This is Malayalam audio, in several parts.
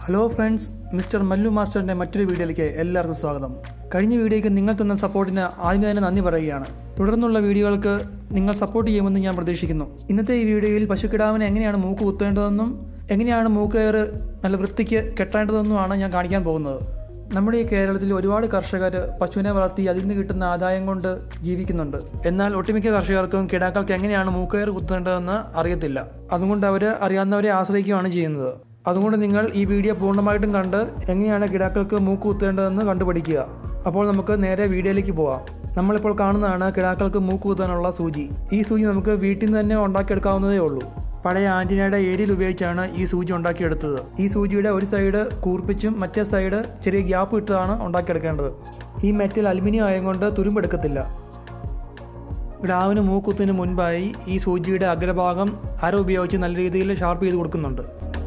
ഹലോ ഫ്രണ്ട്സ് മിസ്റ്റർ മല്ലു മാസ്റ്ററിന്റെ മറ്റൊരു വീഡിയോയിലേക്ക് എല്ലാവർക്കും സ്വാഗതം കഴിഞ്ഞ വീഡിയോയ്ക്ക് നിങ്ങൾ തന്ന സപ്പോർട്ടിന് ആദ്യം തന്നെ നന്ദി പറയുകയാണ് തുടർന്നുള്ള വീഡിയോകൾക്ക് നിങ്ങൾ സപ്പോർട്ട് ചെയ്യുമെന്ന് ഞാൻ പ്രതീക്ഷിക്കുന്നു ഇന്നത്തെ ഈ വീഡിയോയിൽ പശുക്കിടാവിനെ എങ്ങനെയാണ് മൂക്ക് കുത്തേണ്ടതെന്നും എങ്ങനെയാണ് മൂക്ക് കയർ നല്ല വൃത്തിക്ക് കെട്ടേണ്ടതെന്നുമാണ് ഞാൻ കാണിക്കാൻ പോകുന്നത് നമ്മുടെ ഈ കേരളത്തിൽ ഒരുപാട് കർഷകർ പശുവിനെ വളർത്തി അതിൽ നിന്ന് കിട്ടുന്ന ആദായം കൊണ്ട് ജീവിക്കുന്നുണ്ട് എന്നാൽ ഒട്ടുമിക്ക കർഷകർക്കും കിടാക്കൾക്ക് എങ്ങനെയാണ് മൂക്കയർ കുത്തേണ്ടതെന്ന് അറിയത്തില്ല അതുകൊണ്ട് അവർ അറിയാവുന്നവരെ ആശ്രയിക്കുകയാണ് ചെയ്യുന്നത് അതുകൊണ്ട് നിങ്ങൾ ഈ വീഡിയോ പൂർണ്ണമായിട്ടും കണ്ട് എങ്ങനെയാണ് കിടാക്കൾക്ക് മൂക്ക് കുത്തേണ്ടതെന്ന് കണ്ടുപഠിക്കുക അപ്പോൾ നമുക്ക് നേരെ വീഡിയോയിലേക്ക് പോവാം നമ്മളിപ്പോൾ കാണുന്നതാണ് കിടാക്കൾക്ക് മൂക്ക് കുത്താനുള്ള സൂചി ഈ സൂചി നമുക്ക് വീട്ടിൽ നിന്ന് തന്നെ ഉണ്ടാക്കിയെടുക്കാവുന്നതേ ഉള്ളൂ പഴയ ആന്റിനയുടെ ഏരിയൽ ഉപയോഗിച്ചാണ് ഈ സൂചി ഉണ്ടാക്കിയെടുത്തത് ഈ സൂചിയുടെ ഒരു സൈഡ് കൂർപ്പിച്ചും മറ്റേ സൈഡ് ചെറിയ ഗ്യാപ്പ് ഇട്ടതാണ് ഉണ്ടാക്കിയെടുക്കേണ്ടത് ഈ മെറ്റൽ അലുമിനിയം ആയതുകൊണ്ട് തുരുമ്പെടുക്കത്തില്ല ഗ്രാവിന് മൂക്കുത്തിന് മുൻപായി ഈ സൂചിയുടെ അഗ്രഭാഗം അര ഉപയോഗിച്ച് നല്ല രീതിയിൽ ഷാർപ്പ് ചെയ്ത് കൊടുക്കുന്നുണ്ട്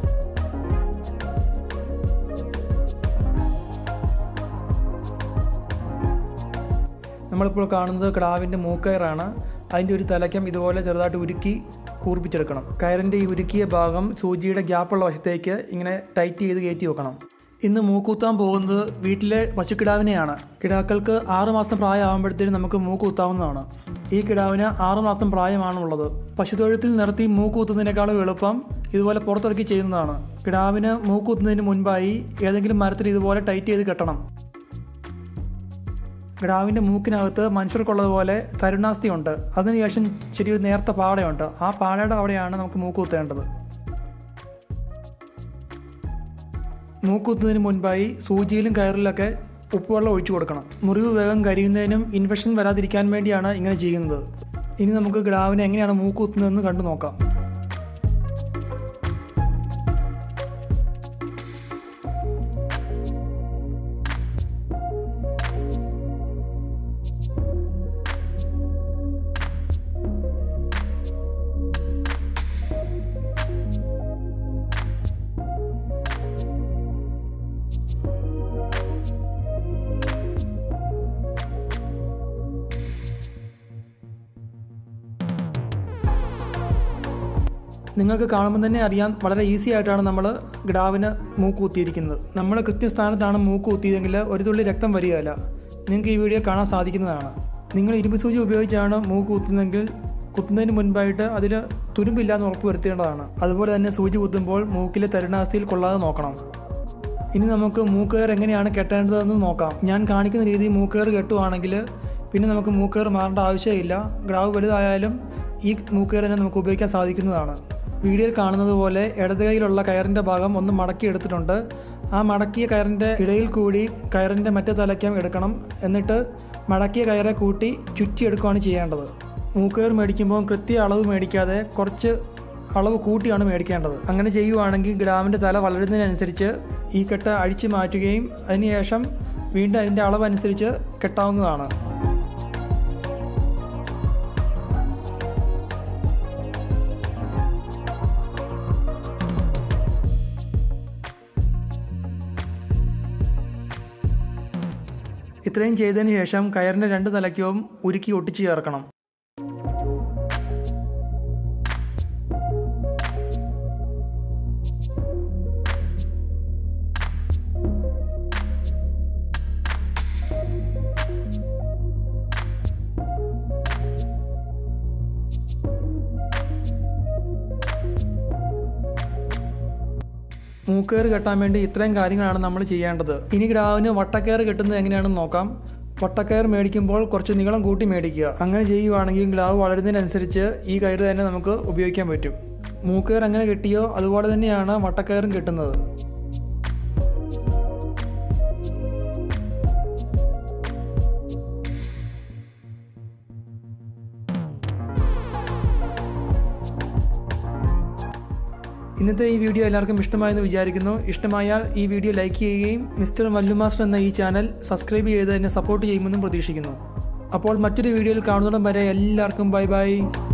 നമ്മളിപ്പോൾ കാണുന്നത് കിടാവിൻ്റെ മൂക്കയറാണ് അതിൻ്റെ ഒരു തലയ്ക്കം ഇതുപോലെ ചെറുതായിട്ട് ഉരുക്കി കൂർപ്പിച്ചെടുക്കണം കയറിൻ്റെ ഈ ഉരുക്കിയ ഭാഗം സൂചിയുടെ ഗ്യാപ്പുള്ള വശത്തേക്ക് ഇങ്ങനെ ടൈറ്റ് ചെയ്ത് കയറ്റി വെക്കണം ഇന്ന് മൂക്കുത്താൻ പോകുന്നത് വീട്ടിലെ പശുക്കിടാവിനെയാണ് കിടാക്കൾക്ക് ആറ് മാസം പ്രായമാകുമ്പോഴത്തേനും നമുക്ക് മൂക്ക് കുത്താവുന്നതാണ് ഈ കിടാവിന് ആറ് മാസം പ്രായമാണുള്ളത് പശുത്തൊഴുത്തിൽ നിർത്തി മൂക്ക് കുത്തുന്നതിനേക്കാളും എളുപ്പം ഇതുപോലെ പുറത്തിറക്കി ചെയ്യുന്നതാണ് കിടാവിന് മൂക്ക് കുത്തുന്നതിന് മുൻപായി ഏതെങ്കിലും മരത്തിൽ ഇതുപോലെ ടൈറ്റ് ചെയ്ത് കെട്ടണം കിടാവിൻ്റെ മൂക്കിനകത്ത് മനുഷ്യർക്കുള്ളതുപോലെ തരുണാസ്ഥി ഉണ്ട് അതിനുശേഷം ചെറിയൊരു നേർത്ത പാടയുണ്ട് ആ പാടയുടെ അവിടെയാണ് നമുക്ക് മൂക്ക് കുത്തേണ്ടത് മൂക്ക് കുത്തുന്നതിന് മുൻപായി സൂചിയിലും കയറിലൊക്കെ ഉപ്പുവെള്ളം ഒഴിച്ചു കൊടുക്കണം മുറിവ് വേഗം കരിയുന്നതിനും ഇൻഫെക്ഷൻ വരാതിരിക്കാൻ വേണ്ടിയാണ് ഇങ്ങനെ ചെയ്യുന്നത് ഇനി നമുക്ക് കിടാവിനെ എങ്ങനെയാണ് മൂക്ക് കുത്തുന്നതെന്ന് കണ്ടു നോക്കാം നിങ്ങൾക്ക് കാണുമ്പോൾ തന്നെ അറിയാം വളരെ ഈസി ആയിട്ടാണ് നമ്മൾ ഗ്രാവിന് മൂക്ക് കുത്തിയിരിക്കുന്നത് നമ്മൾ കൃത്യസ്ഥാനത്താണ് മൂക്ക് കുത്തിയതെങ്കിൽ ഒരു തുള്ളി രക്തം വരികയില്ല നിങ്ങൾക്ക് ഈ വീഡിയോ കാണാൻ സാധിക്കുന്നതാണ് നിങ്ങൾ ഇരുമ്പ് സൂചി ഉപയോഗിച്ചാണ് മൂക്ക് കുത്തുന്നതെങ്കിൽ കുത്തുന്നതിന് മുൻപായിട്ട് അതിൽ തുരുമ്പില്ലാന്ന് ഉറപ്പ് വരുത്തേണ്ടതാണ് അതുപോലെ തന്നെ സൂചി കുത്തുമ്പോൾ മൂക്കിലെ തരുണാസ്ഥിയിൽ കൊള്ളാതെ നോക്കണം ഇനി നമുക്ക് മൂക്കുകയർ എങ്ങനെയാണ് കെട്ടേണ്ടതെന്ന് നോക്കാം ഞാൻ കാണിക്കുന്ന രീതിയിൽ മൂക്കുകയർ കെട്ടുവാണെങ്കിൽ പിന്നെ നമുക്ക് മൂക്കുകയർ മാറേണ്ട ആവശ്യമില്ല ഗ്രാവ് വലുതായാലും ഈ മൂക്കുകയർ തന്നെ നമുക്ക് ഉപയോഗിക്കാൻ സാധിക്കുന്നതാണ് വീഡിയോയിൽ കാണുന്നത് പോലെ ഇടത് കൈയിലുള്ള കയറിൻ്റെ ഭാഗം ഒന്ന് മടക്കി എടുത്തിട്ടുണ്ട് ആ മടക്കിയ കയറിൻ്റെ ഇടയിൽ കൂടി കയറിൻ്റെ മറ്റേ തലയ്ക്കം എടുക്കണം എന്നിട്ട് മടക്കിയ കയറെ കൂട്ടി ചുറ്റിയെടുക്കുകയാണ് ചെയ്യേണ്ടത് മൂക്കുകയർ മേടിക്കുമ്പോൾ കൃത്യ അളവ് മേടിക്കാതെ കുറച്ച് അളവ് കൂട്ടിയാണ് മേടിക്കേണ്ടത് അങ്ങനെ ചെയ്യുവാണെങ്കിൽ ഗ്രാമിൻ്റെ തല വളരുന്നതിനനുസരിച്ച് ഈ കെട്ട് അഴിച്ചു മാറ്റുകയും അതിനുശേഷം വീണ്ടും അതിൻ്റെ അളവനുസരിച്ച് കെട്ടാവുന്നതാണ് ഇത്രയും ചെയ്തതിന് ശേഷം കയറിൻ്റെ രണ്ട് തലയ്ക്കവും ഉരുക്കി ഒട്ടിച്ചു ചേർക്കണം മൂക്കേറ് കെട്ടാൻ വേണ്ടി ഇത്രയും കാര്യങ്ങളാണ് നമ്മൾ ചെയ്യേണ്ടത് ഇനി ഗ്രാവിന് വട്ടക്കയർ കെട്ടുന്നത് എങ്ങനെയാണെന്ന് നോക്കാം വട്ടക്കയർ മേടിക്കുമ്പോൾ കുറച്ച് നീളം കൂട്ടി മേടിക്കുക അങ്ങനെ ചെയ്യുവാണെങ്കിൽ ഗ്ലാവ് വളരുന്നതിനനുസരിച്ച് ഈ കയറ് തന്നെ നമുക്ക് ഉപയോഗിക്കാൻ പറ്റും മൂക്കയർ എങ്ങനെ കെട്ടിയോ അതുപോലെ തന്നെയാണ് വട്ടക്കയറും കെട്ടുന്നത് ഇന്നത്തെ ഈ വീഡിയോ എല്ലാവർക്കും ഇഷ്ടമായെന്ന് വിചാരിക്കുന്നു ഇഷ്ടമായാൽ ഈ വീഡിയോ ലൈക്ക് ചെയ്യുകയും മിസ്റ്റർ മല്ലു മാസ്റ്റർ എന്ന ഈ ചാനൽ സബ്സ്ക്രൈബ് ചെയ്ത് എന്നെ സപ്പോർട്ട് ചെയ്യുമെന്നും പ്രതീക്ഷിക്കുന്നു അപ്പോൾ മറ്റൊരു വീഡിയോയിൽ കാണുന്നിടം വരെ എല്ലാവർക്കും ബൈ ബൈ